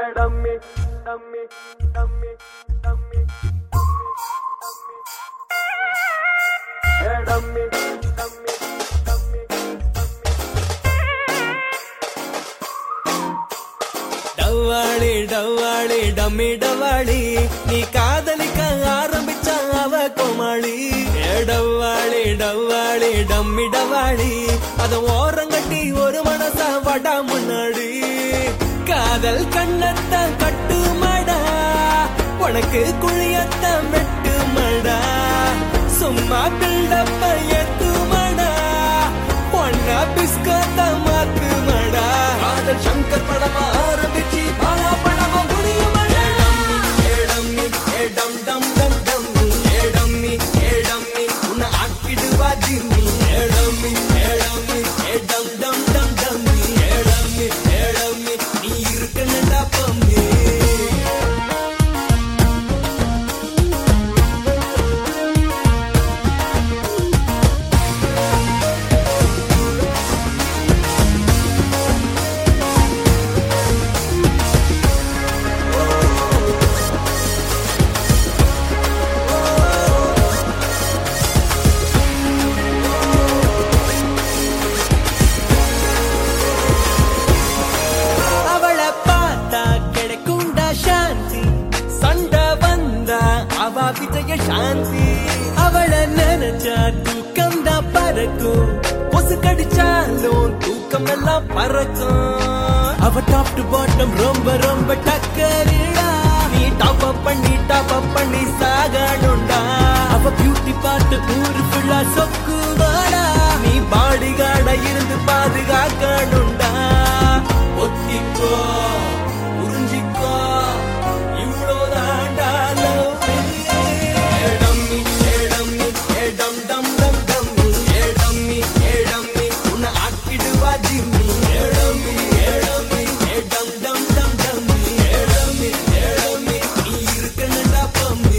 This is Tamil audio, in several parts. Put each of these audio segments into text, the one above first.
டம்மி டம்மி டம்மி டம்மி டம்மி டம்மி டம்மி டவ்வாளி டவ்வாளி டம்மி டவாளி நீ காதலிக்க ஆரம்பிச்ச அவ கோமாளி ஏ டவ்வாளி டவ்வாளி டம்மி டவாளி அத ஓரங்கட்டி ஒரு மனசா வடா முன்னாடி காதல் கண்ணத்த கட்டு மடா உனக்கு குழியத்த மெட்டு மடா சும்மா பில்டப்ப ஏத்து மடா பொண்ணா பிஸ்கத்த மாத்து மடா காதல் சங்கர் படமா ஆரம்பிச்சு பாலா படமா முடியுமடா ஏடம்மி ஏடம் டம் டம் டம் ஏடம்மி ஏடம்மி உன்னை ஆக்கிடுவா ஜிம்மி ஏடம்மி ஏடம்மி ஏடம் டம் டம் டம் ஏடம்மி ஏடம்மி நீ இருக்கணும்டா பம்மி அவளை பார்த்தா கிடைக்குண்டா சாந்தி சண்டை வந்தா அவ விஜய சாந்தி அவளை நினைச்சா தூக்கம் தான் பறக்கும் கொசு கடிச்சாலும் தூக்கம் எல்லாம் பறக்கும் அவ டாப் டு பாட்டம் ரொம்ப ரொம்ப டக்கரிடா நீ டாப் அப் பண்ணி டாப் அப் பண்ணி சாகணும்டா அவ பியூட்டி பார்த்து ஊரு ஃபுல்லா சொக்குவாடா நீ பாடி கார்ட இருந்து பாதுகாக்கணும்டா ஒத்திக்கோ புரிஞ்சிக்கோ இவ்வளோதாண்டா love. ஏடம்மி, ஏடம்மி, ஏடம் டம் டம் டம்மி. ஏடம்மி, ஏடம்மி, உன்னை ஆக்கிடுவா ஜிம்மி. ஏடம்மி, ஏடம்மி, ஏடம் டம் டம் டம்மி. ஏடம்மி, ஏடம்மி, நீ இருக்கணும்டா பம்மி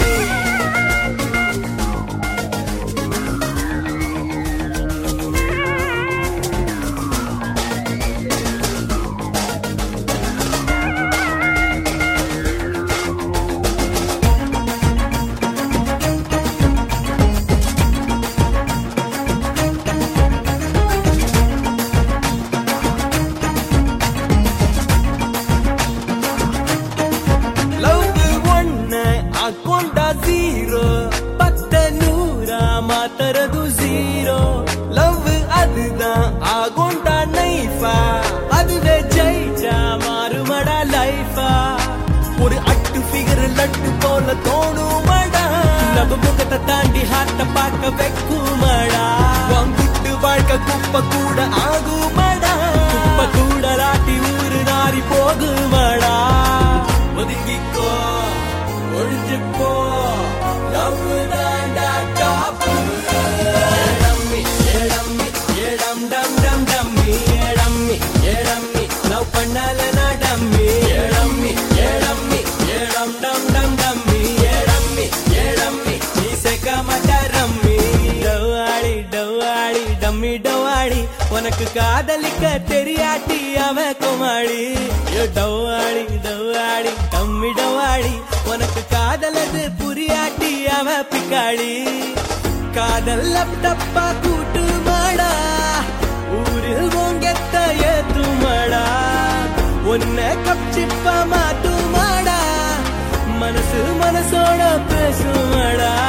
லவ் ஒன்ன அக்கௌண்டா ஜீரோ பத்த நூறா மாத்தறது ஜீரோ லவ் அதுதான் ஆகுண்டா நைஃபா அதுவே ஜெயிச்சா மாறுமடா லைஃபா ஒரு அட்டு ஃபிகர் லட்டு போல தோணுமடா நம்ம முகத்தை தாண்டி ஹார்ட்ட பார்க்க வைக்குமடா வாங்கிட்டு வாழ்க்கை குப்பை கூட ஆகுமடா குப்பை கூட ராட்டி ஊரு நாரி போகுமடா ஒதுங்கிக்கோ ஒழிஞ்சுப்போ லவ் தாண்டா டாப்பு ஏடம்மி ஏடம்மி ஏடம் டம் டம் டம்மி ஏடம்மி ஏடம்மி லவ் பண்ணால நான் டம்மி ஏடம்மி ஏடம்மி ஏடம் டம் டம் டம்மி ஏடம்மி ஏடம்மி நீ சேர்க்க மாட்டா ரம்மி டவாடி டவாடி டம்மி டவாடி உனக்கு காதலிக்க தெரியாட்டி அவன் குமாடி ஏ டவாடி டவாடி டம்மி டவாடி உனக்கு காதலது புரியாட்டி அவன் பிக்காடி காதல் லப்டப்பா கூட்டு மாடா ஊரில் ஓங்கெத்த ஏத்துமாடா உன்னை கப்சிப்பா மாட்டுமாடா மனசு மனசோட பேசுமாடா